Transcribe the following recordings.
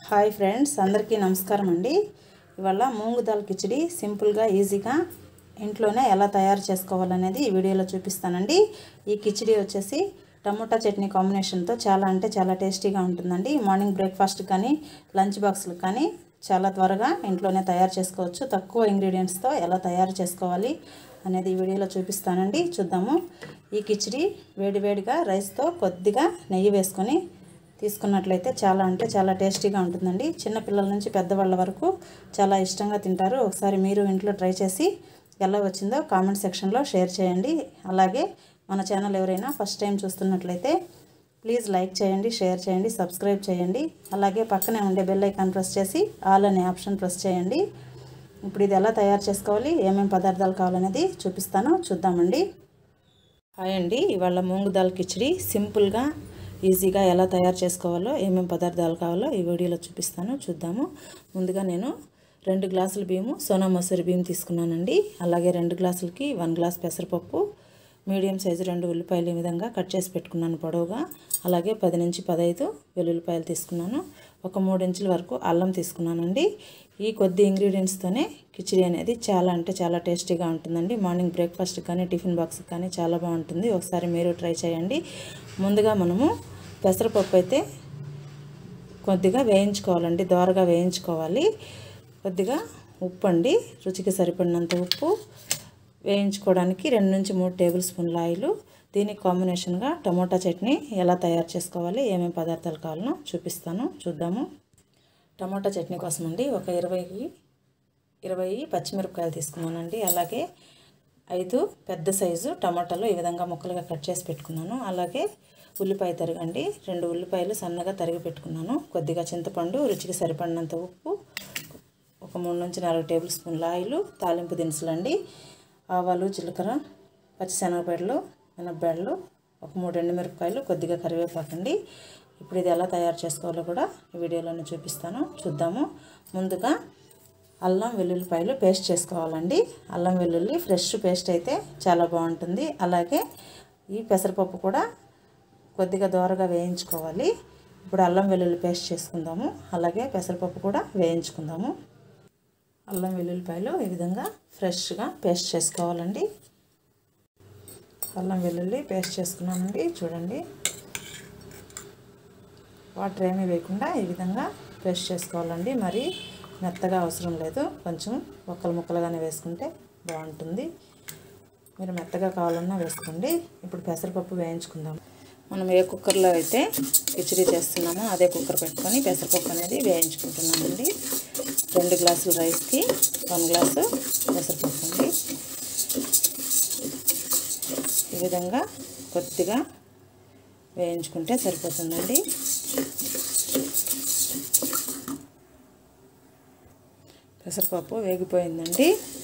hi friends అందరికీ నమస్కారం అండి ఇవాళ మూంగు దాల్ కిచిడి సింపుల్గా ఈజీగా ఇంట్లోనే ఎలా తయారు చేసుకోవాలనేది ఈ వీడియోలో చూపిస్తానండి ఈ కిచిడి వచ్చేసి టమోటా చట్నీ కాంబినేషన్తో చాలా అంటే చాలా టేస్టీగా ఉంటుందండి మార్నింగ్ బ్రేక్ఫాస్ట్ కానీ లంచ్ బాక్స్లకు కానీ చాలా త్వరగా ఇంట్లోనే తయారు చేసుకోవచ్చు తక్కువ ఇంగ్రీడియంట్స్తో ఎలా తయారు చేసుకోవాలి అనేది ఈ వీడియోలో చూపిస్తానండి చూద్దాము ఈ కిచిడి వేడివేడిగా రైస్తో కొద్దిగా నెయ్యి వేసుకొని తీసుకున్నట్లయితే చాలా అంటే చాలా టేస్టీగా ఉంటుందండి చిన్నపిల్లల నుంచి పెద్దవాళ్ళ వరకు చాలా ఇష్టంగా తింటారు ఒకసారి మీరు ఇంట్లో ట్రై చేసి ఎలా వచ్చిందో కామెంట్ సెక్షన్లో షేర్ చేయండి అలాగే మన ఛానల్ ఎవరైనా ఫస్ట్ టైం చూస్తున్నట్లయితే ప్లీజ్ లైక్ చేయండి షేర్ చేయండి సబ్స్క్రైబ్ చేయండి అలాగే పక్కనే ఉండే బెల్ ఐకాన్ ప్రెస్ చేసి ఆల్ అనే ఆప్షన్ ప్రెస్ చేయండి ఇప్పుడు ఇది ఎలా తయారు చేసుకోవాలి ఏమేమి పదార్థాలు కావాలనేది చూపిస్తాను చూద్దామండి హాయ్ అండి ఇవాళ మూంగు దాల్ కిచిడి సింపుల్గా ఈజీగా ఎలా తయారు చేసుకోవాలో ఏమేమి పదార్థాలు కావాలో ఈ వీడియోలో చూపిస్తాను చూద్దాము ముందుగా నేను రెండు గ్లాసుల బియ్యము సోనా మసూరి బియ్యం తీసుకున్నానండి అలాగే రెండు గ్లాసులకి వన్ గ్లాస్ పెసరపప్పు మీడియం సైజు రెండు ఉల్లిపాయలు ఈ విధంగా కట్ చేసి పెట్టుకున్నాను పొడవుగా అలాగే పది నుంచి పదహైదు వెల్లుల్లిపాయలు తీసుకున్నాను ఒక మూడు ఇంచుల వరకు అల్లం తీసుకున్నానండి ఈ కొద్ది ఇంగ్రీడియంట్స్తోనే కిచిడి అనేది చాలా అంటే చాలా టేస్టీగా ఉంటుందండి మార్నింగ్ బ్రేక్ఫాస్ట్ కానీ టిఫిన్ బాక్స్ కానీ చాలా బాగుంటుంది ఒకసారి మీరు ట్రై చేయండి ముందుగా మనము పెసరపప్పు అయితే కొద్దిగా వేయించుకోవాలండి దోరగా వేయించుకోవాలి కొద్దిగా ఉప్పు అండి రుచికి సరిపడినంత ఉప్పు వేయించుకోవడానికి రెండు నుంచి మూడు టేబుల్ స్పూన్ల ఆయిల్ దీనికి కాంబినేషన్గా టమోటా చట్నీ ఎలా తయారు చేసుకోవాలి ఏమేమి పదార్థాలు కావాలనో చూపిస్తాను చూద్దాము టమోటా చట్నీ కోసం అండి ఒక ఇరవై ఇరవై పచ్చిమిరపకాయలు తీసుకున్నానండి అలాగే ఐదు పెద్ద సైజు టమాటాలు ఈ విధంగా ముక్కలుగా కట్ చేసి పెట్టుకున్నాను అలాగే ఉల్లిపాయ తరగండి రెండు ఉల్లిపాయలు సన్నగా తరిగి పెట్టుకున్నాను కొద్దిగా చింతపండు రుచికి సరిపడినంత ఉప్పు ఒక మూడు నుంచి నాలుగు టేబుల్ స్పూన్ల ఆయిల్ తాలింపు దినుసులు అండి ఆవాలు జీలకర్ర పచ్చిశనగపేడలు మినప్పేడలు ఒక మూడు ఎండుమిరపకాయలు కొద్దిగా కరివేపాకండి ఇప్పుడు ఇది ఎలా తయారు చేసుకోవాలో కూడా ఈ వీడియోలోనే చూపిస్తాను చూద్దాము ముందుగా అల్లం వెల్లుల్లిపాయలు పేస్ట్ చేసుకోవాలండి అల్లం వెల్లుల్లి ఫ్రెష్ పేస్ట్ అయితే చాలా బాగుంటుంది అలాగే ఈ పెసరపప్పు కూడా కొద్దిగా దోరగా వేయించుకోవాలి ఇప్పుడు అల్లం వెల్లుల్లి పేస్ట్ చేసుకుందాము అలాగే పెసరపప్పు కూడా వేయించుకుందాము అల్లం వెల్లుల్లిపాయలు ఈ విధంగా ఫ్రెష్గా పేస్ట్ చేసుకోవాలండి అల్లం వెల్లుల్లి పేస్ట్ చేసుకున్నానండి చూడండి వాటర్ ఏమీ వేయకుండా ఈ విధంగా పేస్ట్ చేసుకోవాలండి మరి మెత్తగా అవసరం లేదు కొంచెం ముక్కలు ముక్కలుగానే వేసుకుంటే బాగుంటుంది మీరు మెత్తగా కావాలన్నా వేసుకోండి ఇప్పుడు పెసరపప్పు వేయించుకుందాం మనం ఏ కుక్కర్లో అయితే కిచిడి చేస్తున్నామో అదే కుక్కర్ పెట్టుకొని పెసరపప్పు అనేది వేయించుకుంటున్నామండి రెండు గ్లాసుల రైస్కి వన్ గ్లాసు పెసరపప్పు అండి ఈ విధంగా కొద్దిగా వేయించుకుంటే సరిపోతుందండి పెసరపప్పు వేగిపోయిందండి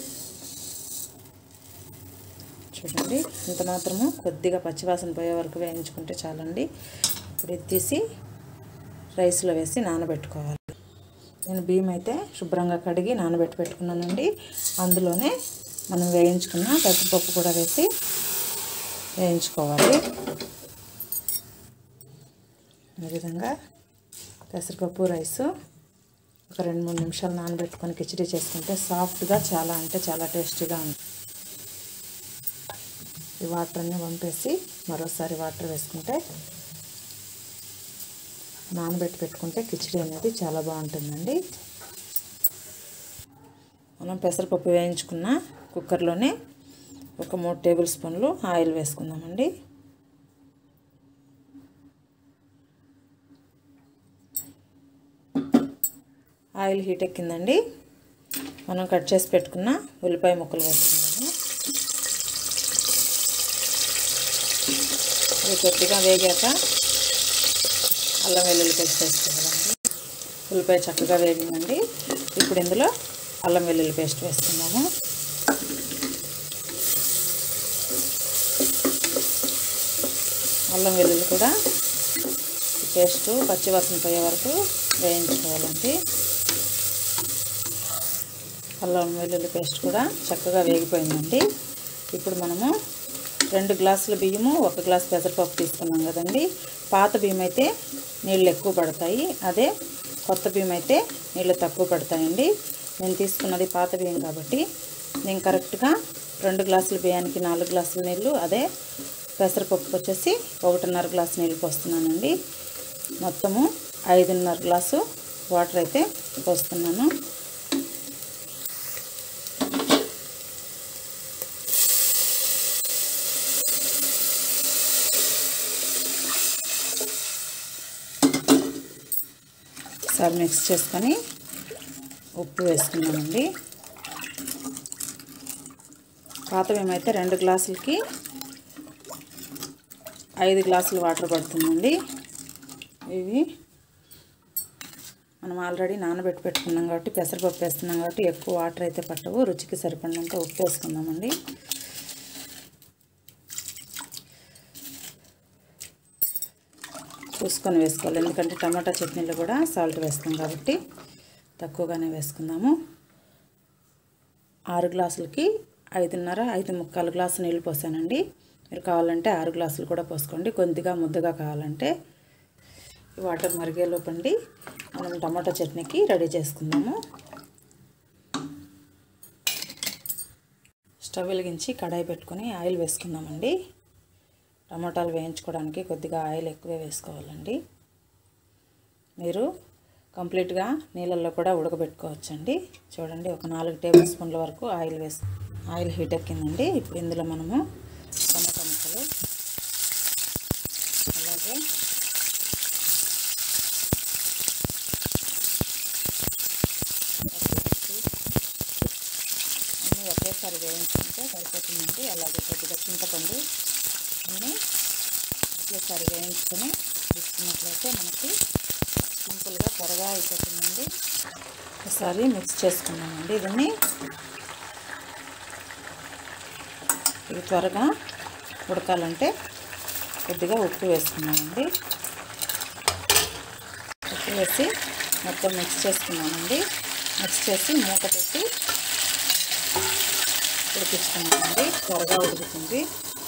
చూడండి ఇంత మాత్రము కొద్దిగా పచ్చివాసన పోయే వరకు వేయించుకుంటే చాలండి ఇప్పుడు ఇది తీసి రైస్లో వేసి నానబెట్టుకోవాలి నేను బియ్యం అయితే శుభ్రంగా కడిగి నానబెట్టి పెట్టుకున్నానండి అందులోనే మనం వేయించుకున్న పెసరపప్పు కూడా వేసి వేయించుకోవాలి ఈ విధంగా పెసరపప్పు రైసు ఒక రెండు మూడు నిమిషాలు నానబెట్టుకొని కిచిడి చేసుకుంటే సాఫ్ట్గా చాలా అంటే చాలా టేస్టీగా ఉంటుంది ఈ వాటర్ అన్నీ పంపేసి మరోసారి వాటర్ వేసుకుంటే నానబెట్టి పెట్టుకుంటే కిచిడి అనేది చాలా బాగుంటుందండి మనం పెసరపప్పు వేయించుకున్న కుక్కర్లోనే ఒక మూడు టేబుల్ స్పూన్లు ఆయిల్ వేసుకుందామండి ఆయిల్ హీట్ ఎక్కిందండి మనం కట్ చేసి పెట్టుకున్న ఉల్లిపాయ ముక్కలు వేసుకుందాము అది కొద్దిగా వేగాక అల్లం వెల్లుల్లి పేస్ట్ వేసుకోవాలండి ఉల్లిపాయ చక్కగా వేగిందండి ఇప్పుడు ఇందులో అల్లం వెల్లుల్లి పేస్ట్ వేసుకుందాము అల్లం వెల్లుల్లి కూడా పేస్ట్ పచ్చివాసన పోయే వరకు వేయించుకోవాలండి అల్లం వెల్లుల్లి పేస్ట్ కూడా చక్కగా వేగిపోయిందండి ఇప్పుడు మనము రెండు గ్లాసుల బియ్యము ఒక గ్లాస్ పెసరపప్పు తీసుకున్నాం కదండి పాత బియ్యం అయితే నీళ్ళు ఎక్కువ పడతాయి అదే కొత్త బియ్యం అయితే నీళ్ళు తక్కువ పడతాయండి నేను తీసుకున్నది పాత బియ్యం కాబట్టి నేను కరెక్ట్గా రెండు గ్లాసుల బియ్యానికి నాలుగు గ్లాసుల నీళ్ళు అదే పెసరపప్పుకి వచ్చేసి ఒకటిన్నర గ్లాసు నీళ్ళు పోస్తున్నానండి మొత్తము ఐదున్నర గ్లాసు వాటర్ అయితే పోస్తున్నాను ఒకసారి మిక్స్ చేసుకొని ఉప్పు వేసుకున్నామండి పాత మేమైతే రెండు గ్లాసులకి ఐదు గ్లాసులు వాటర్ పడుతుందండి ఇవి మనం ఆల్రెడీ నానబెట్టి పెట్టుకున్నాం కాబట్టి పెసరపప్పు వేస్తున్నాం కాబట్టి ఎక్కువ వాటర్ అయితే పట్టవు రుచికి సరిపడినంత ఉప్పు వేసుకుందామండి చూసుకొని వేసుకోవాలి ఎందుకంటే టమాటా చట్నీలో కూడా సాల్ట్ వేస్తాం కాబట్టి తక్కువగానే వేసుకుందాము ఆరు గ్లాసులకి ఐదున్నర ఐదు ముక్కాలు గ్లాసు నీళ్ళు పోసానండి మీరు కావాలంటే ఆరు గ్లాసులు కూడా పోసుకోండి కొద్దిగా ముద్దగా కావాలంటే ఈ వాటర్ మరిగేలోపండి మనం టమాటా చట్నీకి రెడీ చేసుకుందాము స్టవ్ వెలిగించి కడాయి పెట్టుకొని ఆయిల్ వేసుకుందామండి టమాటాలు వేయించుకోవడానికి కొద్దిగా ఆయిల్ ఎక్కువే వేసుకోవాలండి మీరు కంప్లీట్గా నీళ్ళల్లో కూడా ఉడకబెట్టుకోవచ్చండి చూడండి ఒక నాలుగు టేబుల్ స్పూన్ల వరకు ఆయిల్ వేసు ఆయిల్ హీట్ ఎక్కిందండి ఇప్పుడు ఇందులో మనము టమాటా ముక్కలు అలాగే పచ్చిమిర్చి అన్నీ ఒకేసారి వేయించుకుంటే సరిపోతుందండి అలాగే కొద్దిగా చింతపండు అన్నీ ఒకేసారి వేయించుకొని తీసుకున్నట్లయితే మనకి సింపుల్గా త్వరగా అయిపోతుందండి ఒకసారి మిక్స్ చేసుకున్నామండి దీన్ని ఇది త్వరగా ఉడకాలంటే కొద్దిగా ఉప్పు వేసుకున్నామండి ఉప్పు వేసి మొత్తం మిక్స్ చేసుకున్నామండి మిక్స్ చేసి మూత పెట్టి ఉడికిస్తున్నామండి త్వరగా ఉడుకుతుంది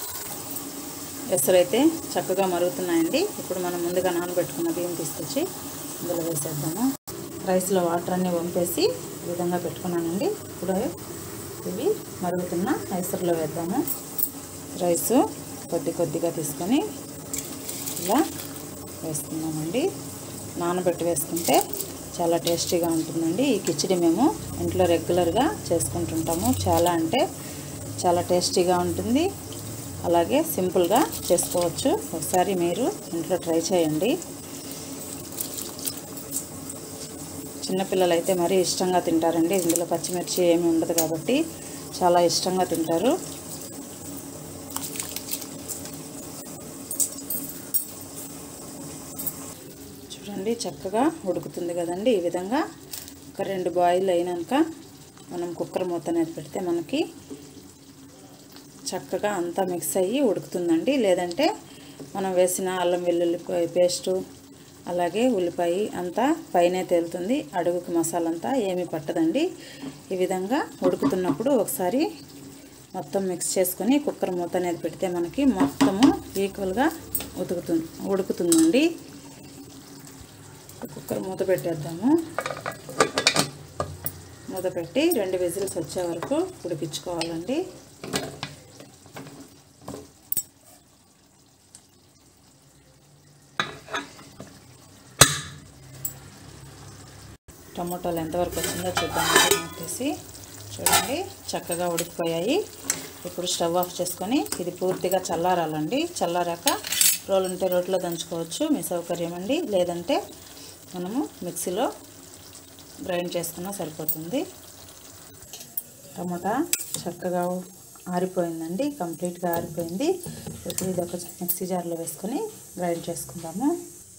ఎసరైతే చక్కగా మరుగుతున్నాయండి ఇప్పుడు మనం ముందుగా నానబెట్టుకున్న బియ్యం తీసుకొచ్చి ఇందులో వేసేద్దాము రైస్లో వాటర్ అన్నీ వంపేసి ఈ విధంగా పెట్టుకున్నానండి ఇప్పుడు ఇవి మరుగుతున్న ఎసరులో వేద్దాము రైస్ కొద్ది కొద్దిగా తీసుకొని ఇలా వేసుకుందామండి నానబెట్టి వేసుకుంటే చాలా టేస్టీగా ఉంటుందండి ఈ కిచిడి మేము ఇంట్లో రెగ్యులర్గా చేసుకుంటుంటాము చాలా అంటే చాలా టేస్టీగా ఉంటుంది అలాగే సింపుల్గా చేసుకోవచ్చు ఒకసారి మీరు ఇంట్లో ట్రై చేయండి చిన్నపిల్లలు అయితే మరీ ఇష్టంగా తింటారండి ఇందులో పచ్చిమిర్చి ఏమి ఉండదు కాబట్టి చాలా ఇష్టంగా తింటారు చూడండి చక్కగా ఉడుకుతుంది కదండి ఈ విధంగా ఒక రెండు బాయిల్ అయినాక మనం కుక్కర్ మూత అనేది పెడితే మనకి చక్కగా అంతా మిక్స్ అయ్యి ఉడుకుతుందండి లేదంటే మనం వేసిన అల్లం వెల్లుల్లి పేస్టు అలాగే ఉల్లిపాయ అంతా పైనే తేలుతుంది అడుగుకి మసాలా అంతా ఏమీ పట్టదండి ఈ విధంగా ఉడుకుతున్నప్పుడు ఒకసారి మొత్తం మిక్స్ చేసుకొని కుక్కర్ మూత అనేది పెడితే మనకి మొత్తము ఈక్వల్గా ఉతుకుతుంది ఉడుకుతుందండి కుక్కర్ మూత పెట్టేద్దాము మూత పెట్టి రెండు విజిల్స్ వచ్చే వరకు ఉడికించుకోవాలండి టమాటాలు ఎంతవరకు వచ్చిందో చూద్దామండి మూతేసి చూడండి చక్కగా ఉడికిపోయాయి ఇప్పుడు స్టవ్ ఆఫ్ చేసుకొని ఇది పూర్తిగా చల్లారాలండి చల్లారాక రోలు ఉంటే రోట్లో దంచుకోవచ్చు మీ సౌకర్యం అండి లేదంటే మనము మిక్సీలో గ్రైండ్ చేసుకున్నా సరిపోతుంది టమాటా చక్కగా ఆరిపోయిందండి కంప్లీట్గా ఆరిపోయింది ఇప్పుడు ఇది ఒక మిక్సీ జార్లో వేసుకొని గ్రైండ్ చేసుకుందాము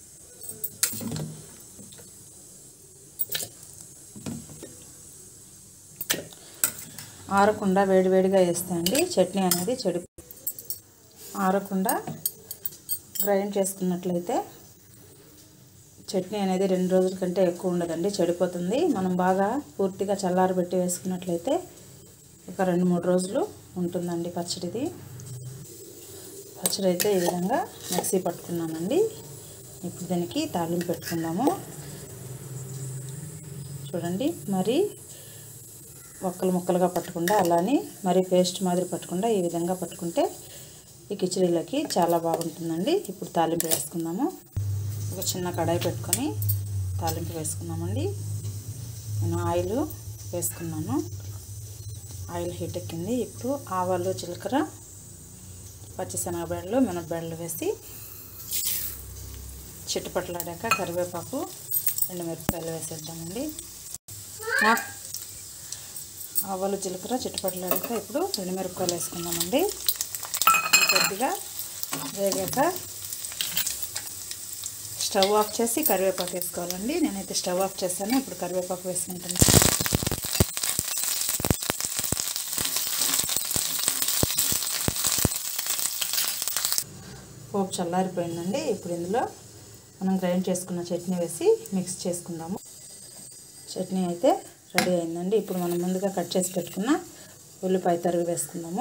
ఆరకుండా వేడివేడిగా వేస్తే అండి చట్నీ అనేది చెడి ఆరకుండా గ్రైండ్ చేసుకున్నట్లయితే చట్నీ అనేది రెండు రోజుల కంటే ఎక్కువ ఉండదండి చెడిపోతుంది మనం బాగా పూర్తిగా చల్లారబెట్టి వేసుకున్నట్లయితే ఒక రెండు మూడు రోజులు ఉంటుందండి పచ్చడిది పచ్చడి అయితే ఈ విధంగా మిక్సీ పట్టుకున్నానండి ఇప్పుడు దీనికి తాలింపు పెట్టుకుందాము చూడండి మరి ముక్కలు ముక్కలుగా పట్టకుండా అలానే మరి పేస్ట్ మాదిరి పట్టకుండా ఈ విధంగా పట్టుకుంటే ఈ కిచడీలోకి చాలా బాగుంటుందండి ఇప్పుడు తాలింపు వేసుకుందాము ఒక చిన్న కడాయి పెట్టుకొని తాలింపు వేసుకుందామండి నేను ఆయిల్ వేసుకున్నాను ఆయిల్ హీట్ ఎక్కింది ఇప్పుడు ఆవాలు జీలకర్ర పచ్చిశనగబెడలు మినపబెడలు వేసి చిట్టుపట్లాడాక కరివేపాకు రెండు మిరపకాయలు వేసేద్దామండి ఆవాలు జీలకర్ర చిట్టుపట్లాడాక ఇప్పుడు రెండు మిరపకాయలు వేసుకుందామండి కొద్దిగా వేగాక స్టవ్ ఆఫ్ చేసి కరివేపాకు వేసుకోవాలండి నేనైతే స్టవ్ ఆఫ్ చేశాను ఇప్పుడు కరివేపాకు వేసుకుంటాను పోపు చల్లారిపోయిందండి ఇప్పుడు ఇందులో మనం గ్రైండ్ చేసుకున్న చట్నీ వేసి మిక్స్ చేసుకుందాము చట్నీ అయితే రెడీ అయిందండి ఇప్పుడు మనం ముందుగా కట్ చేసి పెట్టుకున్న ఉల్లిపాయ తరుగు వేసుకుందాము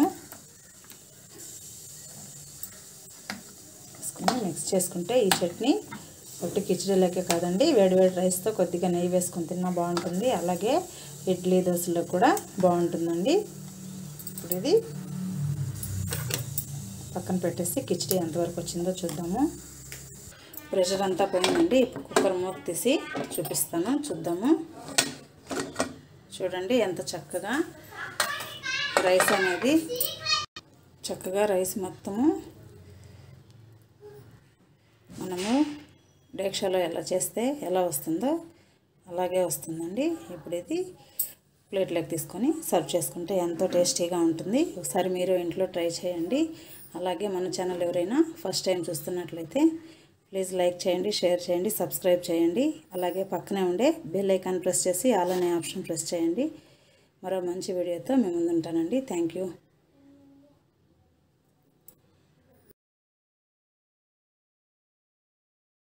వేసుకుని మిక్స్ చేసుకుంటే ఈ చట్నీ ఒట్టి కిచడీలకే కాదండి వేడివేడి రైస్తో కొద్దిగా నెయ్యి వేసుకొని తిన్నా బాగుంటుంది అలాగే ఇడ్లీ దోశలో కూడా బాగుంటుందండి ఇప్పుడు ఇది పక్కన పెట్టేసి కిచడీ ఎంతవరకు వచ్చిందో చూద్దాము ప్రెషర్ అంతా పోయిందండి ఇప్పుడు కుక్కర్ మూత తీసి చూపిస్తాను చూద్దాము చూడండి ఎంత చక్కగా రైస్ అనేది చక్కగా రైస్ మొత్తము మనము డేక్షాలో ఎలా చేస్తే ఎలా వస్తుందో అలాగే వస్తుందండి ఇప్పుడు ఇది ప్లేట్లోకి తీసుకొని సర్వ్ చేసుకుంటే ఎంతో టేస్టీగా ఉంటుంది ఒకసారి మీరు ఇంట్లో ట్రై చేయండి అలాగే మన ఛానల్ ఎవరైనా ఫస్ట్ టైం చూస్తున్నట్లయితే ప్లీజ్ లైక్ చేయండి షేర్ చేయండి సబ్స్క్రైబ్ చేయండి అలాగే పక్కనే ఉండే బెల్ ఐకాన్ ప్రెస్ చేసి ఆల్ అనే ఆప్షన్ ప్రెస్ చేయండి మరో మంచి వీడియోతో మేము ముందుంటానండి థ్యాంక్ యూ